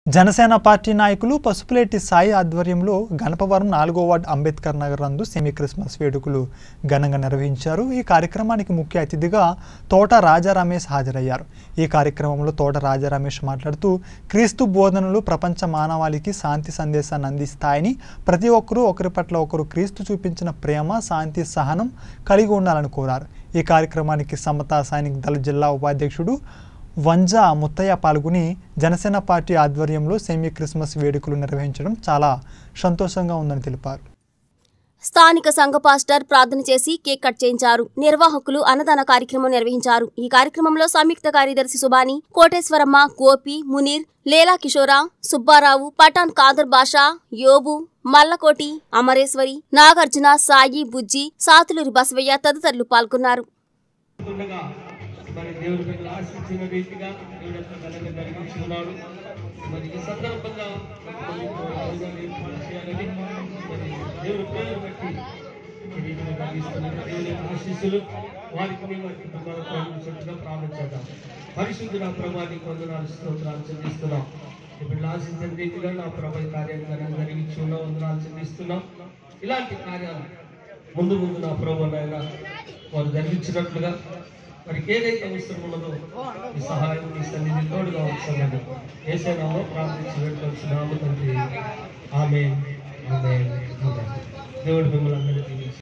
Janasena party నాయకులు పసుపులేటి సాయి ఆధ్వర్యంలో గణపవరం నాలుగో వార్డు అంబేద్కర్ నగర్ నందు సెమీ క్రిస్మస్ వేడుకలు ఘనంగా నిర్వహించారు ఈ కార్యక్రమానికి ముఖ్య అతిథిగా తోట రాజా రమేష్ హాజరయ్యారు ఈ కార్యక్రమంలో తోట రాజా రమేష్ మాట్లాడుతూ క్రీస్తు బోధనలు ప్రపంచ మానవాళికి శాంతి సందేశాన్ని అందిస్తాయని ప్రతి ఒక్కరూ ఒకరి పట్ల ఒకరు క్రీస్తు చూపించిన ప్రేమ శాంతి సహనం కలిగి ఉండాలని కోరారు ఈ కార్యక్రమానికి సమతా సైనిక్ దళ జిల్లా ఉపాధ్యక్షుడు వంజా ముత్తయ్య పాల్గొని జనసేన పార్టీ ఆధ్వర్యంలో సెమీ క్రిస్మస్ వేడుకలు నిర్వహించడం చాలా సంతోషంగా ఉందని తెలిపారు స్థానిక సంఘ పాస్టర్ ప్రార్థన చేసి కేక్ కట్ చేయించారు నిర్వాహకులు అన్నదాన కార్యక్రమం నిర్వహించారు ఈ కార్యక్రమంలో సంయుక్త కార్యదర్శి సుబాని కోటేశ్వరమ్మ గోపి మునీర్ లేలా కిషోర సుబ్బారావు పఠాన్ కాదర్ బాషా యోబు మల్లకోటి అమరేశ్వరి నాగార్జున సాయి బుజ్జి సాతులూరి బసవయ్య తదితరులు పాల్గొన్నారు ఉండగా మరి దేవుడి బిడ్డలు ఆశించిన రీతిగా దేవుడి యొక్క ఘనత జరిగించుకున్నాడు మరి ఈ సందర్భంగా మరి భోజనాలు ఏర్పాటు చేయాలని మరి దేవుడి పేరు బట్టి ఈ రీతిగా కలిగిస్తున్న దేవుని యొక్క ఆశీస్సులు వారికి మేము వారి కుటుంబాలకు ప్రయాణించినట్టుగా ప్రారంభించాం పరిశుద్ధుల ప్రభాని వందనాలు స్తోత్రాలు చెల్లిస్తున్నాం ఈ బిడ్డలు ఆశించిన రీతిగా నా ప్రభా ఈ కార్యాన్ని ఘనంగా జరిగించి ఉన్నాం వందనాలు చెల్లిస్తున్నాం ఇలాంటి కార్యాలు ముందు ముందు నా ప్రభు నాయన వారు జరిగించినట్లుగా వారికి ఏదైతే అవసరం ఉన్నదో ఈ సహాయం ఈ సన్నిధి తోడుగా వచ్చామని ఏసైనామో ప్రార్థించి వెళ్ళవలసినాము తండ్రి ఆమె ఆమె ఆమె దేవుడు మిమ్మల్ని అందరికీ దీవించి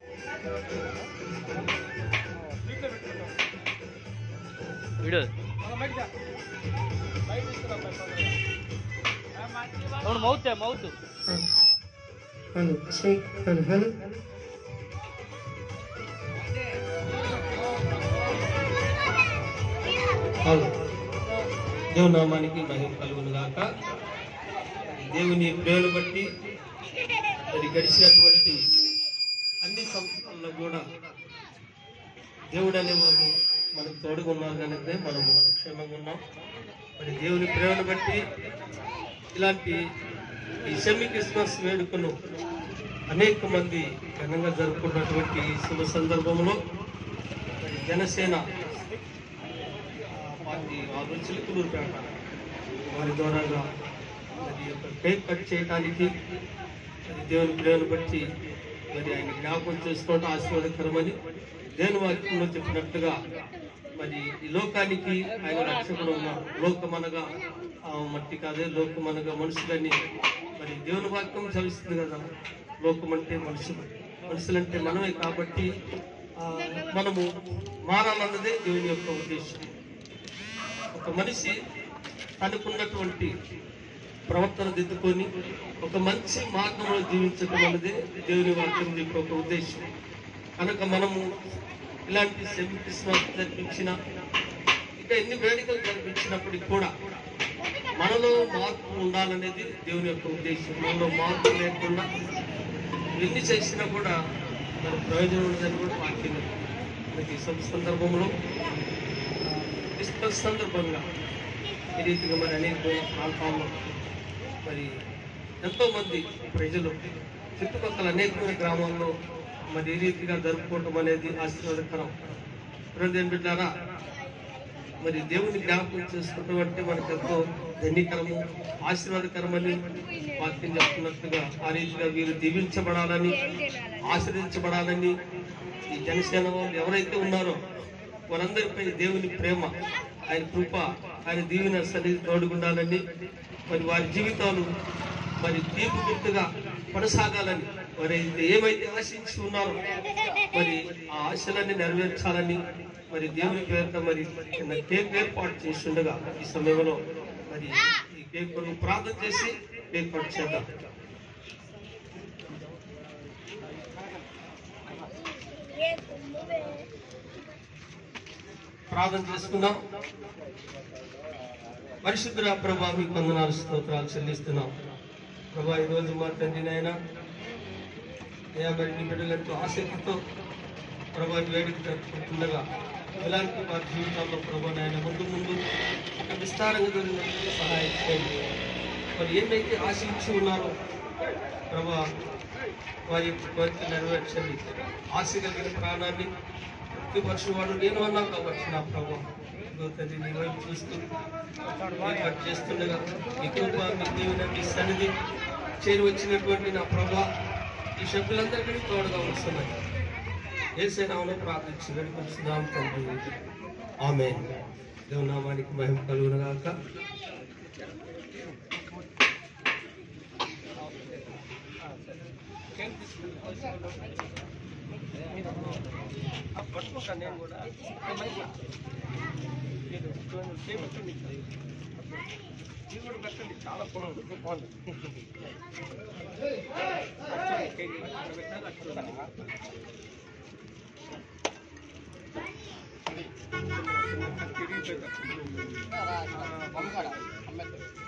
విడు అవును mouth mouth hello shake hello hello అవును దేవుని నామానికి మహిమ కలుగును గాక దేవుని ప్రేమను బట్టి మరి గడిచినటువంటి అన్ని సంవత్సరాల్లో కూడా దేవుడు అనేవాడు మనకు తోడుగా ఉన్నారు కనుక మనము క్షేమంగా ఉన్నాం మరి దేవుని ప్రేమను బట్టి ఇలాంటి ఈ సెమీ క్రిస్మస్ వేడుకను అనేక మంది ఘనంగా జరుపుకున్నటువంటి ఈ శుభ సందర్భంలో మరి జనసేన ఆ పార్టీ వాళ్ళు చిలుకలూరుపేట వారి ద్వారాగా మరి యొక్క కేక్ కట్ చేయడానికి మరి దేవుని ప్రేమను బట్టి మరి ఆయన జ్ఞాపకం చేసుకోవడం ఆశీర్వాదకరమని దేవుని వాక్యంలో చెప్పినట్టుగా మరి ఈ లోకానికి ఆయన రక్షకుడు ఉన్నారు లోకమనగా ఆ మట్టి కాదే లోకమనగా మనుషులని మరి దేవుని వాక్యం చదివిస్తుంది కదా లోకం అంటే మనుషులు మనుషులంటే మనమే కాబట్టి ఆ, మనము మారాలన్నదే దేవుని యొక్క ఉద్దేశం ఒక మనిషి తనకున్నటువంటి ప్రవర్తన దిద్దుకొని ఒక మంచి మార్గంలో జీవించడం అన్నది దేవుని వాక్యం యొక్క ఒక ఉద్దేశం కనుక మనము ఇలాంటి సెమీ క్రిస్మస్ జరిపించిన ఇంకా ఎన్ని వేడుకలు జరిపించినప్పటికీ కూడా మనలో మార్పు ఉండాలనేది దేవుని యొక్క ఉద్దేశం మనలో మార్పు లేకుండా ఎన్ని చేసినా కూడా మరి ప్రయోజనం ఉండదని కూడా వాక్యం మనకి ఈ సం- సందర్భంలో క్రిస్మస్ సందర్భంగా ఈ రీతిగా మరి అనేక ప్రాంతాల్లో మరి ఎంతో మంది ప్రజలు చుట్టుపక్కల అనేకమైన గ్రామాల్లో మరి ఈ రీతిగా జరుపుకోవటం అనేది ఆశీర్వాదకరం హృదయం బిడ్డారా మరి దేవుని జ్ఞాపకం చేసుకోవటం అంటే మనకు ఎంతో ధన్యకరము ఆశీర్వాదకరమని వాక్యం చెప్తున్నట్టుగా ఆ రీతిగా వీరు దీవించబడాలని ఆశ్రయించబడాలని ఈ జనసేన వాళ్ళు ఎవరైతే ఉన్నారో వారందరిపై దేవుని ప్రేమ ఆయన కృప ఆయన దీవెన సన్నిధి తోడుగుండాలని మరి వారి జీవితాలు మరి తీర్పు గుర్తుగా కొనసాగాలని మరి ఏమైతే ఆశించి ఉన్నారో మరి ఆ ఆశలన్నీ నెరవేర్చాలని మరి దేవుని పేరుతో మరి చిన్న కేక్ ఏర్పాటు చేసి ఉండగా ఈ సమయంలో మరి ఈ కేక్ కొరకు ప్రార్థన చేసి కేక్ కట్ చేద్దాం ప్రార్థన చేసుకుందాం పరిశుద్ధ ప్రభా మీకు వందనాలు స్తోత్రాలు చెల్లిస్తున్నాం ప్రభా ఈరోజు మా తండ్రి నాయన అయ్యా మరి నీ బిడ్డలు ఎంతో ఆసక్తితో ప్రభా ఈ వేడుక జరుపుకుంటుండగా ఎలాంటి వారి జీవితాల్లో ప్రభా నాయన ముందు ముందు ఒక విస్తారంగా జరిగినట్టు సహాయం చేయండి మరి ఏమైతే ఆశించి ఉన్నారో ప్రభా వారి యొక్క కోరిక నెరవేర్చండి ఆశ కలిగిన ప్రాణాన్ని ప్రతి వర్షం వాడు నేను అన్నావు కాబట్టి నా ప్రభా ఇదిగో తండ్రి నీ వైపు చూస్తూ ఏర్పాటు చేస్తుండగా ఎక్కువగా మీ దీవెన మీ సన్నిధి చేరి వచ్చినటువంటి నా ప్రభా ఈ సభ్యులందరికీ తోడుగా వస్తున్నాయి ఏసే నామలో ప్రార్థించి వేడుకొస్తున్నాం తండ్రి ఆమె దేవనామానికి మహిమ కలుగునగాక నేను కూడా ఇది కూడా పెట్టండి చాలా బాగుంది బాగుంది తిరిగిపోయింది